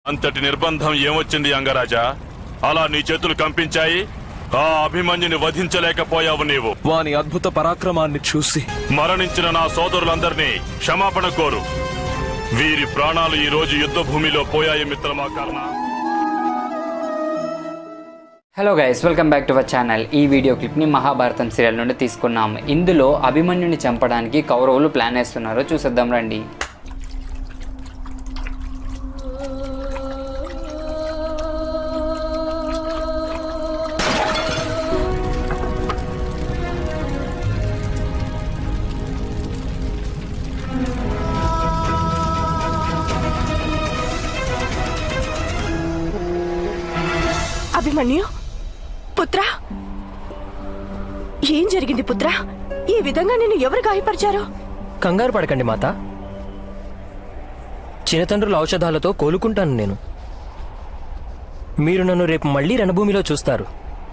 అంతటి నిర్బంధం ఏమొచ్చింది అంగరాజా అలా నీ చేతులు కంపించాయి ఆ అభిమన్యుని వధించలేకపోయావు నీవు వాని అద్భుత పరాక్రమాన్ని చూసి మరణించిన నా సోదరులందరినీ క్షమాపణ కోరు వీరి ప్రాణాలు ఈ రోజు యుద్ధ భూమిలో పోయాయి మిత్రమా Karna hello guys welcome back to our channel ఈ వీడియో క్లిప్ని మహాభారతం సీరియల్ నుండి తీసుకున్నాం ఇందులో అభిమన్యుని చంపడానికి కౌరవులు ప్లాన్ వేస్తున్నారో చూసేద్దాం రండి అభిమన్యు పుత్ర ఏం జరిగింది పుత్ర ఈ విధంగా నిన్ను ఎవరు గాయపరిచారు కంగారు పడకండి మాత చిన్నతండ్రుల ఔషధాలతో కోలుకుంటాను నేను మీరు నన్ను రేపు మళ్ళీ రణభూమిలో చూస్తారు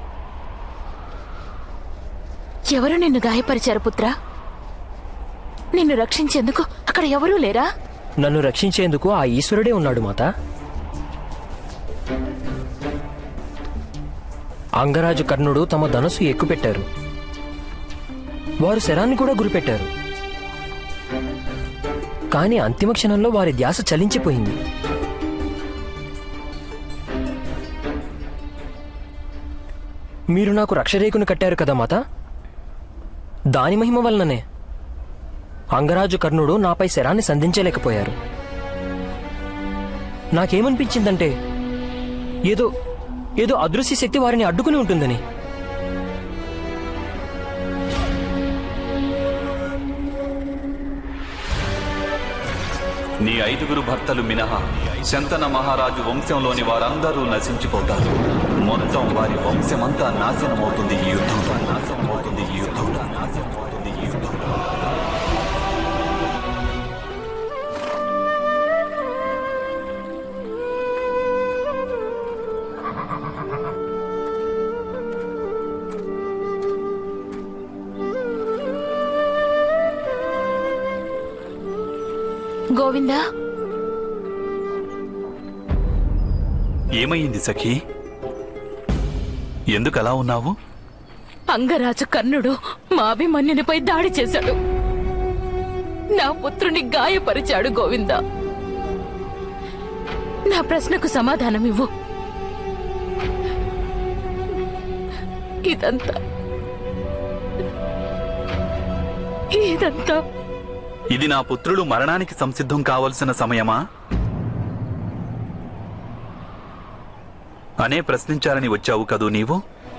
ఎవరు నిన్ను గాయపరిచారు పుత్ర నిన్ను రక్షించేందుకు అక్కడ ఎవరూ లేరా నన్ను రక్షించేందుకు ఆ ఈశ్వరుడే ఉన్నాడు మాత అంగరాజు కర్ణుడు తమ ధనుసు ఎక్కుపెట్టారు వారు శరాన్ని కూడా గురిపెట్టారు కానీ అంతిమ క్షణంలో వారి ధ్యాస చలించిపోయింది మీరు నాకు రక్షరేకును కట్టారు కదా మాత దాని మహిమ వలననే అంగరాజు కర్ణుడు నాపై శరాన్ని సంధించలేకపోయారు నాకేమనిపించిందంటే ఏదో ఏదో అదృశ్య శక్తి వారిని అడ్డుకుని ఉంటుందని నీ ఐదుగురు భర్తలు మినహా శంతన మహారాజు వంశంలోని వారందరూ నశించిపోతారు మొత్తం వారి వంశమంతా నాశనమవుతుంది ఈ యుద్ధంలో నాశనమవుతుంది ఈ యుద్ధంలో నాశనమవుతుంది ఈ యుద్ధంలో గోవిందా ఏమైంది సఖీ ఎందుకు అలా ఉన్నావు అంగరాజు కర్ణుడు మా అభిమన్యునిపై దాడి చేశాడు నా పుత్రుని గాయపరిచాడు గోవింద నా ప్రశ్నకు సమాధానం ఇవ్వు ఇదంతా ఇదంతా ఇది నా పుత్రుడు మరణానికి సంసిద్ధం కావలసిన సమయమా అనే ప్రశ్నించాలని వచ్చావు కదూ నీవు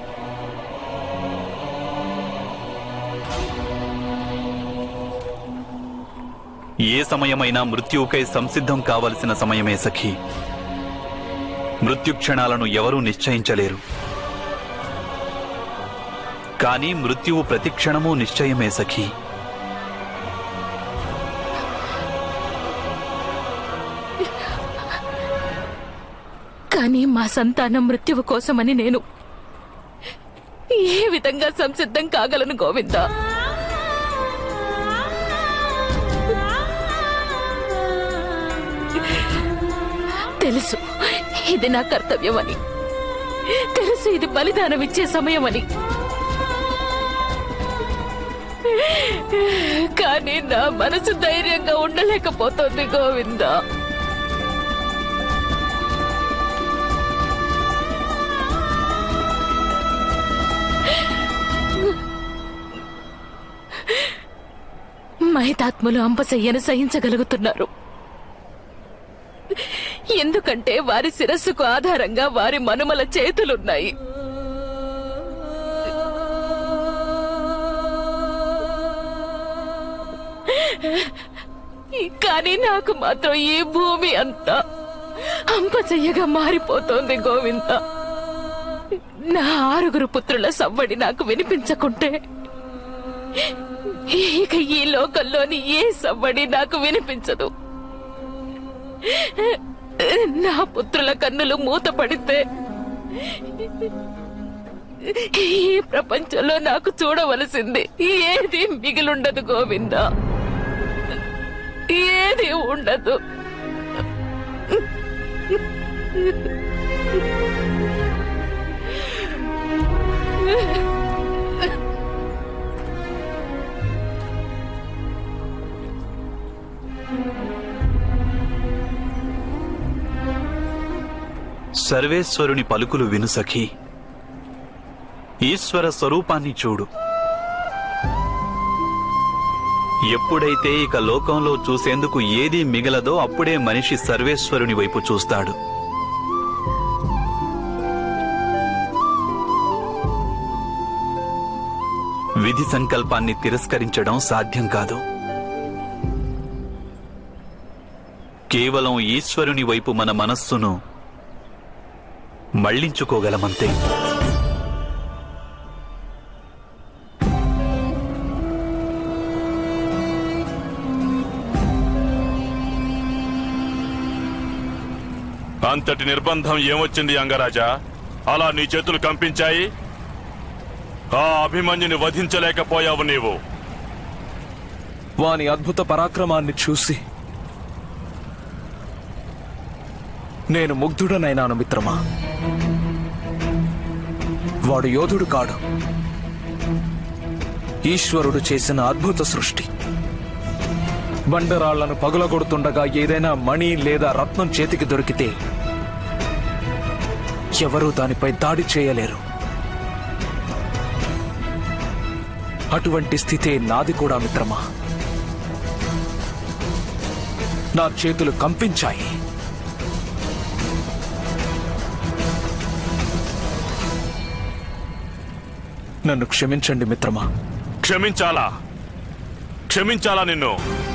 ఏ సమయమైనా మృత్యువుకై సంసిద్ధం కావలసిన సమయమే సఖీ మృత్యు క్షణాలను ఎవరూ నిశ్చయించలేరు కానీ మృత్యువు ప్రతి క్షణమూ నిశ్చయమే సఖీ కానీ మా సంతానం మృత్యువు కోసమని నేను ఏ విధంగా సంసిద్ధం కాగలను గోవిందా తెలుసు ఇది నా కర్తవ్యమని తెలుసు ఇది బలిదానం ఇచ్చే సమయమని కానీ నా మనసు ధైర్యంగా ఉండలేకపోతుంది గోవిందా మహితాత్ములు అంపశయ్యను సహించగలుగుతున్నారు ఎందుకంటే వారి శిరస్సుకు ఆధారంగా వారి మనుమల చేతులున్నాయి కానీ నాకు మాత్రం ఈ భూమి అంతా అంపశయ్యగా మారిపోతోంది గోవింద నా ఆరుగురు పుత్రుల సవ్వడి నాకు వినిపించకుంటే ఇక ఈ లోకంలోని ఏ సవ్వడి నాకు వినిపించదు నా పుత్రుల కన్నులు మూతపడితే ఈ ప్రపంచంలో నాకు చూడవలసింది ఏది మిగిలుండదు గోవింద ఏది ఉండదు సర్వేశ్వరుని పలుకులు విను సఖి ఈశ్వర స్వరూపాన్ని చూడు ఎప్పుడైతే ఇక లోకంలో చూసేందుకు ఏదీ మిగలదో అప్పుడే మనిషి సర్వేశ్వరుని వైపు చూస్తాడు విధి సంకల్పాన్ని తిరస్కరించడం సాధ్యం కాదు కేవలం ఈశ్వరుని వైపు మన మనస్సును మళ్లించుకోగలమంతే అంతటి నిర్బంధం ఏమొచ్చింది అంగరాజా అలా నీ చేతులు కంపించాయి ఆ అభిమన్యుని వధించలేకపోయావు నీవు వాని అద్భుత పరాక్రమాన్ని చూసి నేను ముగ్ధుడనైనాను మిత్రమా వాడు యోధుడు కాడు ఈశ్వరుడు చేసిన అద్భుత సృష్టి బండరాళ్లను పగులగొడుతుండగా ఏదైనా మణి లేదా రత్నం చేతికి దొరికితే ఎవరూ దానిపై దాడి చేయలేరు అటువంటి స్థితే నాది కూడా మిత్రమా నా చేతులు కంపించాయి నన్ను క్షమించండి మిత్రమా క్షమించాలా క్షమించాలా నిన్ను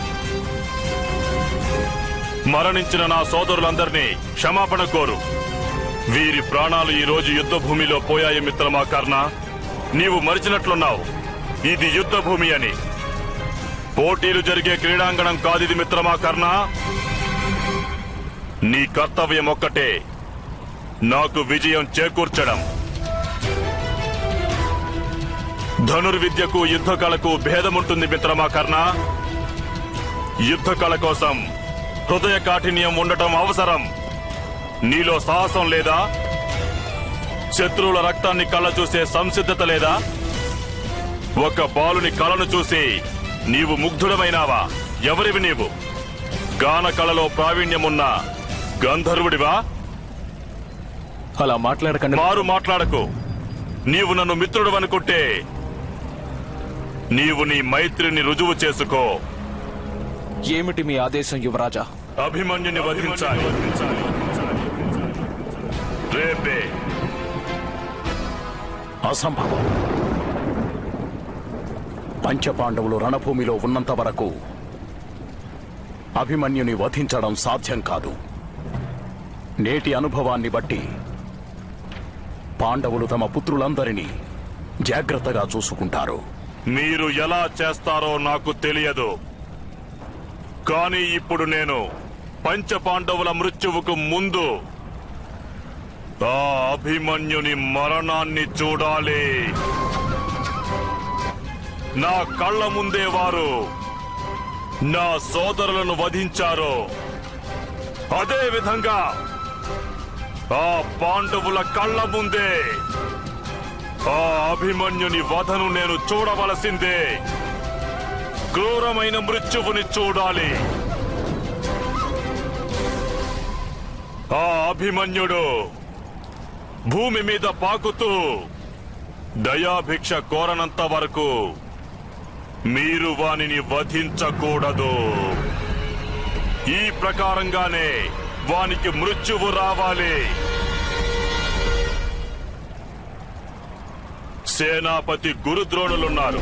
మరణించిన నా సోదరులందరినీ క్షమాపణ కోరు వీరి ప్రాణాలు ఈ రోజు యుద్ధ భూమిలో పోయాయి మిత్రమా కర్ణ నీవు మరిచినట్లున్నావు ఇది యుద్ధ భూమి అని పోటీలు జరిగే క్రీడాంగణం కాదిది మిత్రమా కర్ణ నీ కర్తవ్యం ఒక్కటే నాకు విజయం చేకూర్చడం ధనుర్విద్యకు యుద్ధ కళకు భేదముంటుంది మిత్రమా కర్ణ యుద్ధ కళ కోసం హృదయ కాఠిన్యం ఉండటం అవసరం నీలో సాహసం లేదా శత్రువుల రక్తాన్ని కళ్ళ చూసే సంసిద్ధత లేదా ఒక బాలుని కళను చూసి నీవు ముగ్ధుడమైనావా ఎవరివి నీవు గాన కళలో ప్రావీణ్యమున్న గంధర్వుడివా అలా మాట్లాడకండి మారు మాట్లాడకు నీవు నన్ను మిత్రుడు అనుకుంటే నీవు నీ మైత్రిని రుజువు చేసుకో ఏమిటి మీ ఆదేశం యువరాజా అభిమన్యుని వధించాలి రేపే అసంభవం పంచపాండవులు రణభూమిలో ఉన్నంత వరకు అభిమన్యుని వధించడం సాధ్యం కాదు నేటి అనుభవాన్ని బట్టి పాండవులు తమ పుత్రులందరినీ జాగ్రత్తగా చూసుకుంటారు మీరు ఎలా చేస్తారో నాకు తెలియదు కానీ ఇప్పుడు నేను పంచపాండవుల మృత్యువుకు ముందు ఆ అభిమన్యుని మరణాన్ని చూడాలి నా కళ్ళ ముందే వారు నా సోదరులను వధించారు అదే విధంగా ఆ పాండవుల కళ్ళ ముందే ఆ అభిమన్యుని వధను నేను చూడవలసిందే క్రూరమైన మృత్యువుని చూడాలి ఆ అభిమన్యుడు భూమి మీద పాకుతూ దయాభిక్ష కోరనంత వరకు మీరు వానిని వధించకూడదు ఈ ప్రకారంగానే వానికి మృత్యువు రావాలి సేనాపతి గురుద్రోణులున్నారు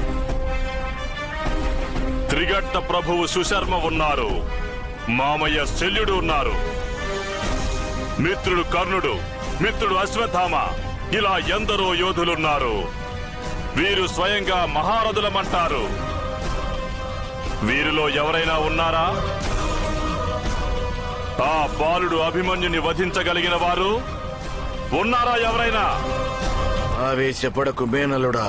త్రిగట్ట ప్రభువు సుశర్మ ఉన్నారు మామయ్య శల్యుడు ఉన్నారు మిత్రుడు కర్ణుడు మిత్రుడు అశ్వత్థామ ఇలా ఎందరో యోధులున్నారు వీరు స్వయంగా మహారథులమంటారు వీరిలో ఎవరైనా ఉన్నారా ఆ బాలుడు అభిమన్యుని వధించగలిగిన వారు ఉన్నారా ఎవరైనా ఆవేశపడకు మేనలుడా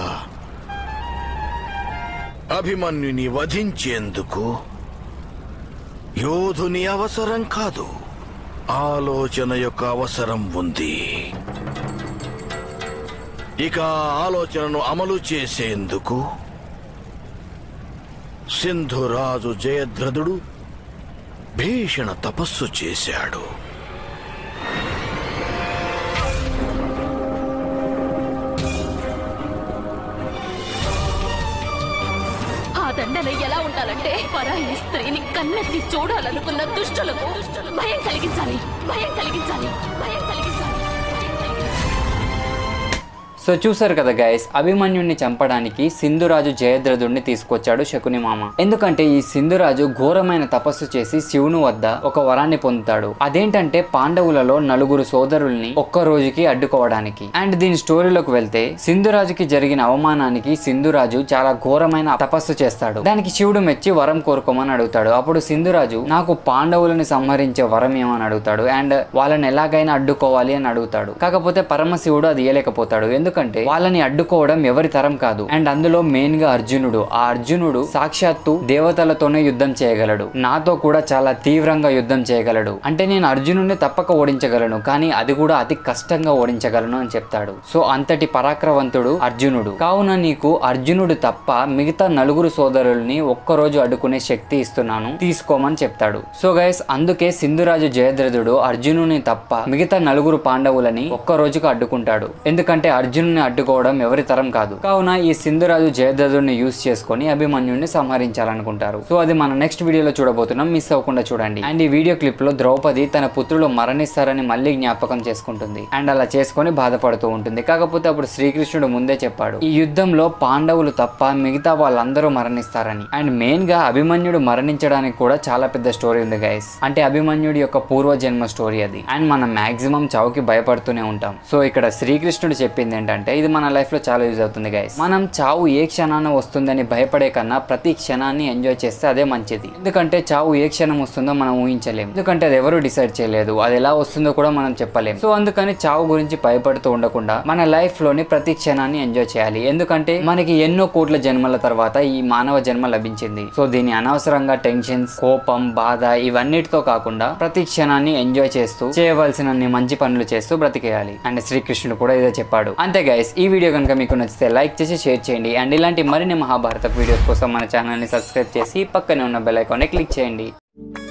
అభిమన్యుని వధించేందుకు యోధుని అవసరం కాదు ఆలోచన యొక్క అవసరం ఉంది ఇక ఆ ఆలోచనను అమలు చేసేందుకు సింధురాజు జయద్రథుడు భీషణ తపస్సు చేశాడు ఆ దండన ఎలా ఉండాలంటే పరాయి స్త్రీని కన్నెత్తి చూడాలనుకున్న దుష్టులకు భయం కలిగించాలి భయం కలిగించాలి భయం కలిగించాలి సో చూసారు కదా గైస్ అభిమన్యుడిని చంపడానికి సింధురాజు జయద్రథుడిని తీసుకొచ్చాడు శకుని మామ ఎందుకంటే ఈ సింధురాజు ఘోరమైన తపస్సు చేసి శివుని వద్ద ఒక వరాన్ని పొందుతాడు అదేంటంటే పాండవులలో నలుగురు సోదరుల్ని ఒక్క రోజుకి అడ్డుకోవడానికి అండ్ దీని స్టోరీలోకి వెళ్తే సింధురాజుకి జరిగిన అవమానానికి సింధురాజు చాలా ఘోరమైన తపస్సు చేస్తాడు దానికి శివుడు మెచ్చి వరం కోరుకోమని అడుగుతాడు అప్పుడు సింధురాజు నాకు పాండవులని సంహరించే వరం ఏమని అడుగుతాడు అండ్ వాళ్ళని ఎలాగైనా అడ్డుకోవాలి అని అడుగుతాడు కాకపోతే పరమశివుడు అది ఇయ్యలేకపోతాడు ఎందుకంటే వాళ్ళని అడ్డుకోవడం ఎవరి తరం కాదు అండ్ అందులో మెయిన్ గా అర్జునుడు ఆ అర్జునుడు సాక్షాత్తు దేవతలతోనే యుద్ధం చేయగలడు నాతో కూడా చాలా తీవ్రంగా యుద్ధం చేయగలడు అంటే నేను అర్జునుడిని తప్పక ఓడించగలను కానీ అది కూడా అతి కష్టంగా ఓడించగలను అని చెప్తాడు సో అంతటి పరాక్రవంతుడు అర్జునుడు కావున నీకు అర్జునుడు తప్ప మిగతా నలుగురు సోదరుల్ని ఒక్కరోజు అడ్డుకునే శక్తి ఇస్తున్నాను తీసుకోమని చెప్తాడు సో గైస్ అందుకే సింధురాజు జయద్రథుడు అర్జునుని తప్ప మిగతా నలుగురు పాండవులని ఒక్క రోజుకు అడ్డుకుంటాడు ఎందుకంటే అర్జునుని అడ్డుకోవడం ఎవరి తరం కాదు కావున ఈ సింధురాజు జయద్రథుడిని యూస్ చేసుకొని అభిమన్యుడిని సంహరించాలనుకుంటారు సో అది మన నెక్స్ట్ వీడియోలో చూడబోతున్నాం మిస్ అవ్వకుండా చూడండి అండ్ ఈ వీడియో క్లిప్ లో ద్రౌపది తన పుత్రులు మరణిస్తారని మళ్ళీ జ్ఞాపకం చేసుకుంటుంది అండ్ అలా చేసుకొని బాధపడుతూ ఉంటుంది కాకపోతే అప్పుడు శ్రీకృష్ణుడు ముందే చెప్పాడు ఈ యుద్ధంలో పాండవులు తప్ప మిగతా వాళ్ళందరూ మరణిస్తారని అండ్ మెయిన్ గా అభిమన్యుడు మరణించడానికి కూడా చాలా పెద్ద స్టోరీ ఉంది గైస్ అంటే అభిమన్యుడి యొక్క పూర్వ జన్మ స్టోరీ అది అండ్ మనం మాక్సిమం చావుకి భయపడుతూనే ఉంటాం సో ఇక్కడ శ్రీకృష్ణుడు చెప్పింది ఏంటంటే ఇది మన లైఫ్ లో చాలా యూజ్ అవుతుంది గైస్ మనం చావు ఏ క్షణాన వస్తుందని భయపడే కన్నా ప్రతి క్షణాన్ని ఎంజాయ్ చేస్తే అదే మంచిది ఎందుకంటే చావు ఏ క్షణం వస్తుందో మనం ఊహించలేం ఎందుకంటే అది ఎవరు డిసైడ్ చేయలేదు అది ఎలా వస్తుందో కూడా మనం చెప్పలేం సో అందుకని చావు గురించి భయపడుతూ ఉండకుండా మన లైఫ్ లోని ప్రతి క్షణాన్ని ఎంజాయ్ చేయాలి ఎందుకంటే మనకి ఎన్నో కోట్ల జన్మల తర్వాత ఈ మానవ జన్మ లభించింది సో దీని అనవసరంగా టెన్షన్స్ కోపం బాధ ఇవన్నిటితో కాకుండా ప్రతి క్షణాన్ని ఎంజాయ్ చేస్తూ చేయవలసినన్ని మంచి పనులు చేస్తూ బ్రతికేయాలి అండ్ శ్రీకృష్ణుడు కూడా ఇదే చెప్పాడు అంతే గైస్ ఈ వీడియో కనుక మీకు నచ్చితే లైక్ చేసి షేర్ చేయండి అండ్ ఇలాంటి మరిన్ని మహాభారత వీడియోస్ కోసం మన ఛానల్ ని సబ్స్క్రైబ్ చేసి పక్కనే ఉన్న బెల్ ఐకాన్ క్లిక్ చేయండి